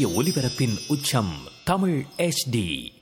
ஒலிபரப்பின் உச்சம் தமிழ் HD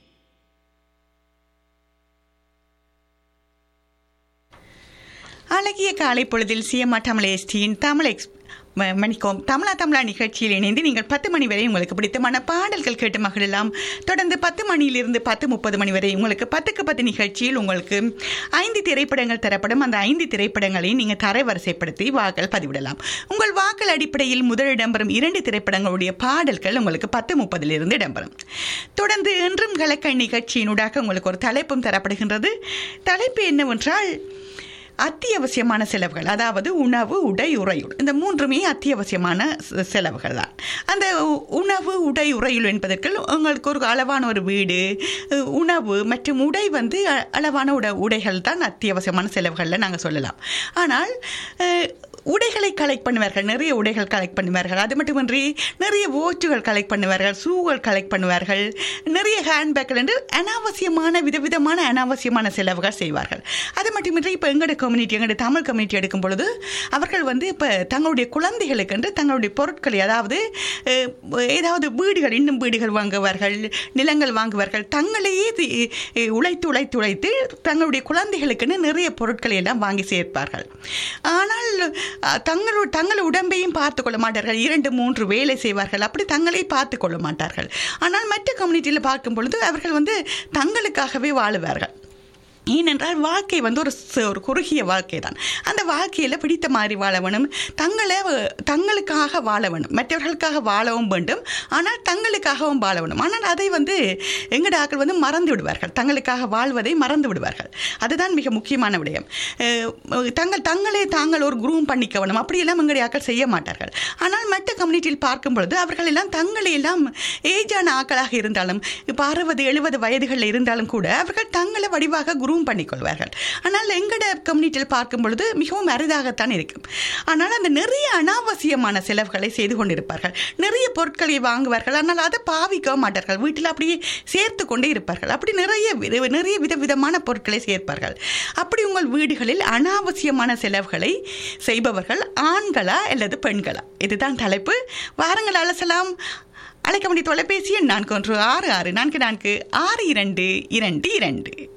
அழகிய காலை பொழுதில் சிஎம்ஆ தமிழ் எஸ்டியின் தமிழ் எக்ஸ் ம- மணிக்கோம் தமிழா தமிழா நிகழ்ச்சியில் இணைந்து நீங்கள் பத்து மணி வரை உங்களுக்கு பிடித்தமான பாடல்கள் கேட்டு மகிழலாம் தொடர்ந்து பத்து மணியிலிருந்து பத்து முப்பது மணி வரை உங்களுக்கு பத்துக்கு பத்து நிகழ்ச்சியில் உங்களுக்கு ஐந்து திரைப்படங்கள் தரப்படும் அந்த ஐந்து திரைப்படங்களை நீங்கள் தரவரிசைப்படுத்தி வாக்கள் பதிவிடலாம் உங்கள் வாக்கள் அடிப்படையில் முதல் இடம்பெறும் இரண்டு திரைப்படங்களுடைய பாடல்கள் உங்களுக்கு பத்து முப்பதிலிருந்து இடம்பெறும் தொடர்ந்து என்றும் கலக்க நிகழ்ச்சியினூடாக உங்களுக்கு ஒரு தலைப்பும் தரப்படுகின்றது தலைப்பு என்னவென்றால் அத்தியாவசியமான செலவுகள் அதாவது உணவு உடை உறையுள் இந்த மூன்றுமே அத்தியாவசியமான செ- செலவுகள் தான் அந்த உ- உணவு உடை உறையுள் என்பதற்கு உங்களுக்கு ஒரு அளவான ஒரு வீடு அஹ், உணவு மற்றும் உடை வந்து அ- அளவான உட உடைகள் தான் அத்தியாவசியமான செலவுகளில் நாங்கள் சொல்லலாம் ஆனால் அஹ், உடைகளை கலெக்ட் பண்ணுவார்கள் நிறைய உடைகள் கலெக்ட் பண்ணுவார்கள் அது மட்டுமின்றி நிறைய ஓச்சுகள் கலெக்ட் பண்ணுவார்கள் ஷூகள் கலெக்ட் பண்ணுவார்கள் நிறைய ஹேண்ட்பேக்கள் என்று அனாவசியமான விதவிதமான அனாவசியமான செலவுகள் செய்வார்கள் அது மட்டுமின்றி இப்போ எங்களோட கம்யூனிட்டி எங்களுடைய தமிழ் கம்யூனிட்டி எடுக்கும் பொழுது அவர்கள் வந்து இப்போ தங்களுடைய குழந்தைகளுக்கு என்று தங்களுடைய பொருட்களை அதாவது அஹ், ஏதாவது வீடுகள் இன்னும் வீடுகள் வாங்குவார்கள் நிலங்கள் வாங்குவார்கள் தங்களையே தி- அஹ், உழைத்து உழைத்து உழைத்து தங்களுடைய குழந்தைகளுக்குன்னு நிறைய பொருட்களை எல்லாம் வாங்கி சேர்ப்பார்கள் ஆனால் அஹ், தங்களோட தங்கள் உடம்பையும் பார்த்து கொள்ள மாட்டார்கள் இரண்டு மூன்று வேலை செய்வார்கள் அப்படி தங்களை பார்த்து கொள்ள மாட்டார்கள் ஆனால் மற்ற கம்யூனிட்டியில் பார்க்கும் பொழுது அவர்கள் வந்து தங்களுக்காகவே வாழுவார்கள் ஏனென்றால் வாழ்க்கை வந்து ஒரு ச- ஒரு குறுகிய வாழ்க்கை தான் அந்த வாழ்க்கையில் பிடித்த மாதிரி வாழ வேணும் தங்களை அஹ், தங்களுக்காக வாழ வேணும் மற்றவர்களுக்காக வாழவும் வேண்டும் ஆனால் தங்களுக்காகவும் வாழ வேணும் ஆனால் அதை வந்து எங்கட ஆக்கள் வந்து மறந்து விடுவார்கள் தங்களுக்காக வாழ்வதை மறந்து விடுவார்கள் அதுதான் மிக முக்கியமான விடயம் அஹ், தங்கள் தங்களே தாங்கள் ஒரு குரூம் பண்ணிக்க வேணும் அப்படியெல்லாம் எங்களுடைய ஆக்கள் செய்ய மாட்டார்கள் ஆனால் மற்ற கம்யூனிட்டியில் பார்க்கும் பொழுது அவர்கள் எல்லாம் தங்களை எல்லாம் ஏஜான ஆக்களாக இருந்தாலும் இப்போ அறுபது எழுபது வயதுகளில் இருந்தாலும் கூட அவர்கள் தங்களை வடிவாக குரூம் பண்ணிக்கொள்வார்கள் ஆனால் எங்கட கம்யூனிட்டியில் பார்க்கும் பொழுது மிகவும் அரிதாகத்தான் இருக்கும் ஆனால் அந்த நிறைய அனாவசியமான செலவுகளை செய்து கொண்டிருப்பார்கள் நிறைய பொருட்களை வாங்குவார்கள் ஆனால் அதை பாவிக்க மாட்டார்கள் வீட்டில் அப்படியே சேர்த்து கொண்டே இருப்பார்கள் அப்படி நிறைய வித- நிறைய விதவிதமான பொருட்களை சேர்ப்பார்கள் அப்படி உங்கள் வீடுகளில் அனாவசியமான செலவுகளை செய்பவர்கள் ஆண்களா அல்லது பெண்களா இதுதான் தலைப்பு வாருங்கள் அலசலாம் அழைக்க வேண்டிய தொலைபேசி எண் நான்கு ஒன்று ஆறு ஆறு நான்கு நான்கு ஆறு இரண்டு இரண்டு இரண்டு